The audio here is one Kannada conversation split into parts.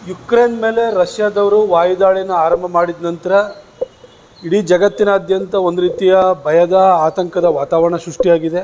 ಯುಕ್ರೇನ್ ಮೇಲೆ ರಷ್ಯಾದವರು ವಾಯುದಾಳಿನ ಆರಂಭ ಮಾಡಿದ ನಂತರ ಇಡೀ ಜಗತ್ತಿನಾದ್ಯಂತ ಒಂದು ರೀತಿಯ ಭಯದ ಆತಂಕದ ವಾತಾವರಣ ಸೃಷ್ಟಿಯಾಗಿದೆ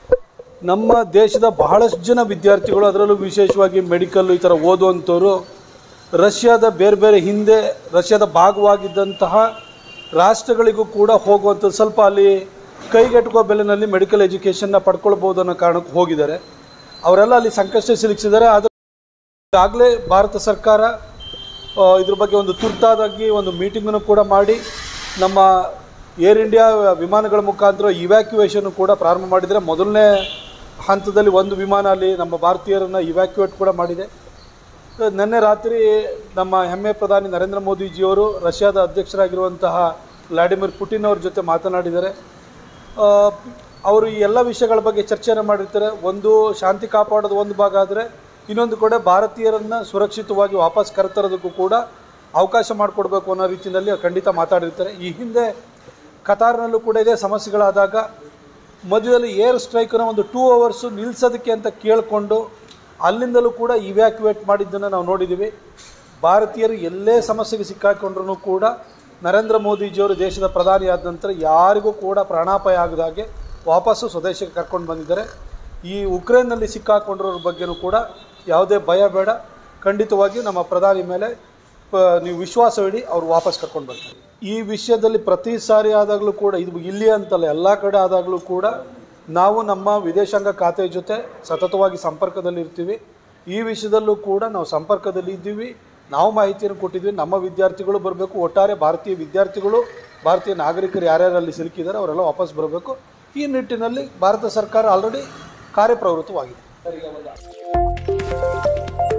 ನಮ್ಮ ದೇಶದ ಬಹಳಷ್ಟು ಜನ ವಿದ್ಯಾರ್ಥಿಗಳು ಅದರಲ್ಲೂ ವಿಶೇಷವಾಗಿ ಮೆಡಿಕಲ್ ಈ ಥರ ಓದುವಂಥವ್ರು ರಷ್ಯಾದ ಬೇರೆ ಬೇರೆ ಹಿಂದೆ ರಷ್ಯಾದ ಭಾಗವಾಗಿದ್ದಂತಹ ರಾಷ್ಟ್ರಗಳಿಗೂ ಕೂಡ ಹೋಗುವಂಥದ್ದು ಸ್ವಲ್ಪ ಅಲ್ಲಿ ಕೈಗೆಟುಕೋ ಬೆಲೆನಲ್ಲಿ ಮೆಡಿಕಲ್ ಎಜುಕೇಷನ್ನ ಪಡ್ಕೊಳ್ಬೋದು ಅನ್ನೋ ಕಾರಣಕ್ಕೆ ಹೋಗಿದ್ದಾರೆ ಅವರೆಲ್ಲ ಅಲ್ಲಿ ಸಂಕಷ್ಟ ಸಿಲುಕಿಸಿದ್ದಾರೆ ಆದರೆ ಈಗಾಗಲೇ ಭಾರತ ಸರ್ಕಾರ ಆ, ಇದ್ರ ಬಗ್ಗೆ ಒಂದು ತುರ್ತಾದಾಗಿ ಒಂದು ಮೀಟಿಂಗನ್ನು ಕೂಡ ಮಾಡಿ ನಮ್ಮ ಏರ್ ಇಂಡಿಯಾ ವಿಮಾನಗಳ ಮುಖಾಂತರ ಇವ್ಯಾಕ್ಯುವೇಷನ್ ಕೂಡ ಪ್ರಾರಂಭ ಮಾಡಿದರೆ ಮೊದಲನೇ ಹಂತದಲ್ಲಿ ಒಂದು ವಿಮಾನ ಅಲ್ಲಿ ನಮ್ಮ ಭಾರತೀಯರನ್ನು ಇವ್ಯಾಕ್ಯುವೇಟ್ ಕೂಡ ಮಾಡಿದೆ ನಿನ್ನೆ ರಾತ್ರಿ ನಮ್ಮ ಹೆಮ್ಮೆ ಪ್ರಧಾನಿ ನರೇಂದ್ರ ಮೋದಿಜಿಯವರು ರಷ್ಯಾದ ಅಧ್ಯಕ್ಷರಾಗಿರುವಂತಹ ವ್ಲಾಡಿಮಿರ್ ಪುಟಿನ್ ಅವ್ರ ಜೊತೆ ಮಾತನಾಡಿದ್ದಾರೆ ಆ, ಅವರು ಈ ಎಲ್ಲ ವಿಷಯಗಳ ಬಗ್ಗೆ ಚರ್ಚೆಯನ್ನು ಮಾಡಿರ್ತಾರೆ ಒಂದು ಶಾಂತಿ ಕಾಪಾಡೋದು ಒಂದು ಭಾಗ ಆದರೆ ಇನ್ನೊಂದು ಕಡೆ ಭಾರತೀಯರನ್ನು ಸುರಕ್ಷಿತವಾಗಿ ವಾಪಸ್ ಕರೆತರೋದಕ್ಕೂ ಕೂಡ ಅವಕಾಶ ಮಾಡಿಕೊಡ್ಬೇಕು ಅನ್ನೋ ರೀತಿಯಲ್ಲಿ ಖಂಡಿತ ಮಾತಾಡಿರ್ತಾರೆ ಈ ಹಿಂದೆ ಕತಾರ್ನಲ್ಲೂ ಕೂಡ ಇದೇ ಸಮಸ್ಯೆಗಳಾದಾಗ ಮಧ್ಯದಲ್ಲಿ ಏರ್ ಸ್ಟ್ರೈಕನ್ನು ಒಂದು ಟೂ ಅವರ್ಸು ನಿಲ್ಲಿಸೋದಕ್ಕೆ ಅಂತ ಕೇಳಿಕೊಂಡು ಅಲ್ಲಿಂದಲೂ ಕೂಡ ಇವ್ಯಾಕ್ಯುವೇಟ್ ಮಾಡಿದ್ದನ್ನು ನಾವು ನೋಡಿದ್ದೀವಿ ಭಾರತೀಯರು ಎಲ್ಲೇ ಸಮಸ್ಯೆಗೆ ಸಿಕ್ಕಾಕೊಂಡ್ರೂ ಕೂಡ ನರೇಂದ್ರ ಮೋದಿಜಿಯವರು ದೇಶದ ಪ್ರಧಾನಿ ಆದ ನಂತರ ಯಾರಿಗೂ ಕೂಡ ಪ್ರಾಣಾಪಾಯ ಆಗದ ಹಾಗೆ ವಾಪಸ್ಸು ಸ್ವದೇಶಕ್ಕೆ ಕರ್ಕೊಂಡು ಬಂದಿದ್ದಾರೆ ಈ ಉಕ್ರೇನ್ನಲ್ಲಿ ಸಿಕ್ಕಾಕೊಂಡಿರೋರ ಬಗ್ಗೆನೂ ಕೂಡ ಯಾವುದೇ ಭಯ ಬೇಡ ಖಂಡಿತವಾಗಿ ನಮ್ಮ ಪ್ರಧಾನಿ ಮೇಲೆ ಪ- ನೀವು ವಿಶ್ವಾಸವಿಡಿ ಅವ್ರು ವಾಪಸ್ ಕರ್ಕೊಂಡು ಬರ್ತಾರೆ ಈ ವಿಷಯದಲ್ಲಿ ಪ್ರತಿ ಸಾರಿ ಆದಾಗಲೂ ಕೂಡ ಇದು ಇಲ್ಲಿ ಅಂತಲ್ಲ ಎಲ್ಲ ಕಡೆ ಆದಾಗಲೂ ಕೂಡ ನಾವು ನಮ್ಮ ವಿದೇಶಾಂಗ ಖಾತೆ ಜೊತೆ ಸತತವಾಗಿ ಸಂಪರ್ಕದಲ್ಲಿ ಇರ್ತೀವಿ ಈ ವಿಷಯದಲ್ಲೂ ಕೂಡ ನಾವು ಸಂಪರ್ಕದಲ್ಲಿ ಇದ್ದೀವಿ ನಾವು ಮಾಹಿತಿಯನ್ನು ಕೊಟ್ಟಿದ್ವಿ ನಮ್ಮ ವಿದ್ಯಾರ್ಥಿಗಳು ಬರಬೇಕು ಒಟ್ಟಾರೆ ಭಾರತೀಯ ವಿದ್ಯಾರ್ಥಿಗಳು ಭಾರತೀಯ ನಾಗರಿಕರು ಯಾರ್ಯಾರು ಅಲ್ಲಿ ಸಿಲುಕಿದ್ದಾರೆ ಅವರೆಲ್ಲ ವಾಪಸ್ ಬರಬೇಕು ಈ ನಿಟ್ಟಿನಲ್ಲಿ ಭಾರತ ಸರ್ಕಾರ ಆಲ್ರೆಡಿ ಕಾರ್ಯಪ್ರವೃತ್ತವಾಗಿದೆ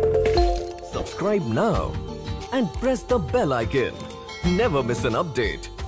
Subscribe now and press the bell icon. Never miss an update.